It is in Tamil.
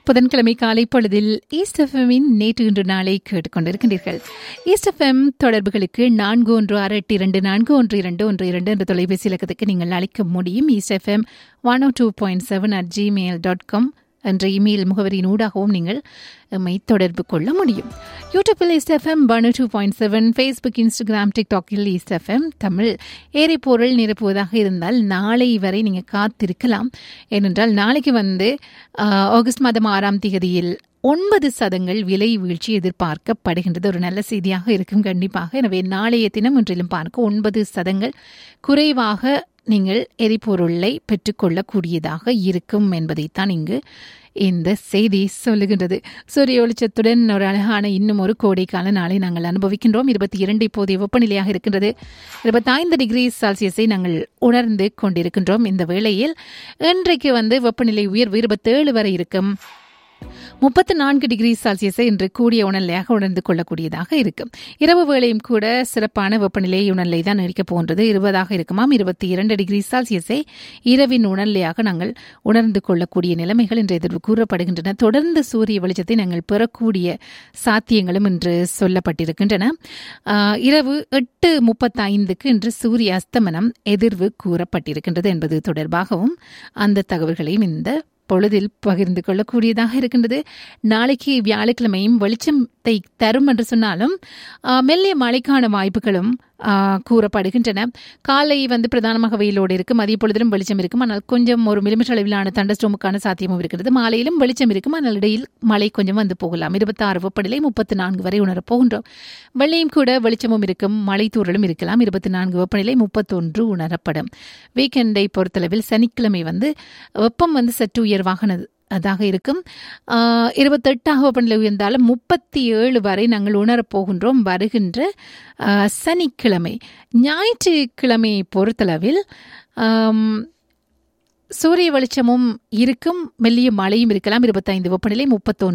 புதன்கிழமை காலை பொழுதில் ஈஸ்ட் எஃப்எம்மின் நேற்று இன்று நாளை கேட்டுக்கொண்டிருக்கின்றீர்கள் ஈஸ்ட் எஃப்எம் தொடர்புகளுக்கு நான்கு ஒன்று ஆறு எட்டு இரண்டு நான்கு ஒன்று இரண்டு ஒன்று இரண்டு என்ற தொலைபேசி இலக்கத்துக்கு நீங்கள் அழைக்க முடியும் east FM one O two point seven at Gmail dot com என்ற இமெயில் முகவரியின் ஊடாகவும் நீங்கள் எம்மை தொடர்பு கொள்ள முடியும் யூடியூப்பில் east FM one two point seven Facebook Instagram டிக்டாக்கில் ஈஸ்ட் எஃப்எம் தமிழ் ஏரி பொருள் நிரப்புவதாக இருந்தால் நாளை வரை நீங்கள் காத்திருக்கலாம் ஏனென்றால் நாளைக்கு வந்து ஆஹ், ஆகஸ்ட் மாதம் ஆறாம் தேதியில் ஒன்பது சதங்கள் விலை வீழ்ச்சி எதிர்பார்க்கப்படுகின்றது ஒரு நல்ல செய்தியாக இருக்கும் கண்டிப்பாக எனவே நாளைய தினம் ஒன்றிலும் பார்க்க ஒன்பது சதங்கள் குறைவாக நீங்கள் எரிபொருளை பெற்றுக்கொள்ளக்கூடியதாக இருக்கும் என்பதைத்தான் இங்கு இந்த செய்தி சொல்லுகின்றது சூரிய வெளிச்சத்துடன் ஒரு அழகான இன்னும் ஒரு கோடைக்கால நாளை நாங்கள் அனுபவிக்கின்றோம் இருபத்தி இரண்டு இப்போதைய வெப்பநிலையாக இருக்கின்றது இருபத்தைந்து டிகிரி செல்சியஸை நாங்கள் உணர்ந்து கொண்டிருக்கின்றோம் இந்த வேளையில் இன்றைக்கு வந்து வெப்பநிலை உயர்வு இருபத்தேழு வரை இருக்கும் முப்பத்து நான்கு டிகிரி செல்சியஸை இன்று கூடிய உணர்நிலையாக உணர்ந்து கொள்ளக்கூடியதாக இருக்கும் இரவு வேளையும் கூட சிறப்பான வெப்பநிலை உணர்நிலை தான் இருக்கப் போன்றது இருபதாக இருக்குமாம் இருபத்தி இரண்டு டிகிரி செல்சியஸை இரவின் உணர்நிலையாக நாங்கள் உணர்ந்து கொள்ளக்கூடிய நிலைமைகள் இன்று எதிர்வு கூறப்படுகின்றன தொடர்ந்து சூரிய வெளிச்சத்தை நாங்கள் பெறக்கூடிய சாத்தியங்களும் இன்று சொல்லப்பட்டிருக்கின்றன ஆஹ், இரவு எட்டு முப்பத்தைந்துக்கு இன்று சூரிய அஸ்தமனம் எதிர்வு கூறப்பட்டிருக்கின்றது என்பது தொடர்பாகவும் அந்த தகவல்களையும் இந்த பொழுதில் பகிர்ந்து கொள்ளக்கூடியதாக இருக்கின்றது நாளைக்கு வியாழக்கிழமையும் வெளிச்சத்தை தரும் என்று சொன்னாலும் ஆ, மெல்லிய மழைக்கான வாய்ப்புகளும் ஆ, கூறப்படுகின்றன காலை வந்து பிரதானமாக வெயிலோடு இருக்கும் மதிய பொழுதிலும் வெளிச்சம் இருக்கும் ஆனால் கொஞ்சம் ஒரு மில்லிமீட்டர் அளவிலான தண்டஸ்டோமுக்கான சாத்தியமும் இருக்கிறது மாலையிலும் வெளிச்சம் இருக்கும் ஆனால் இடையில் மழை கொஞ்சம் வந்து போகலாம் இருபத்தாறு வெப்பநிலை முப்பத்தி நான்கு வரை உணரப் போகின்றோம் வெள்ளையும் கூட வெளிச்சமும் இருக்கும் மழை தூறலும் இருக்கலாம் இருபத்தி நான்கு வெப்பநிலை முப்பத்தொன்று உணரப்படும் வீக்கெண்டை பொறுத்தளவில் சனிக்கிழமை வந்து வெப்பம் வந்து சற்று உயர்வாகனது அதாக இருக்கும் ஆஹ், இருபத்தெட்டாக வெப்பநிலை உயர்ந்தாலும் முப்பத்தி ஏழு வரை நாங்கள் உணரப் போகின்றோம் வருகின்ற ஆஹ், சனிக்கிழமை ஞாயிற்றுக்கிழமையை பொறுத்தளவில் ஆம், சூரிய வெளிச்சமும் இருக்கும் மெல்லிய மழையும் இருக்கலாம் இருபத்தைந்து வெப்பநிலை முப்பத்தொன்று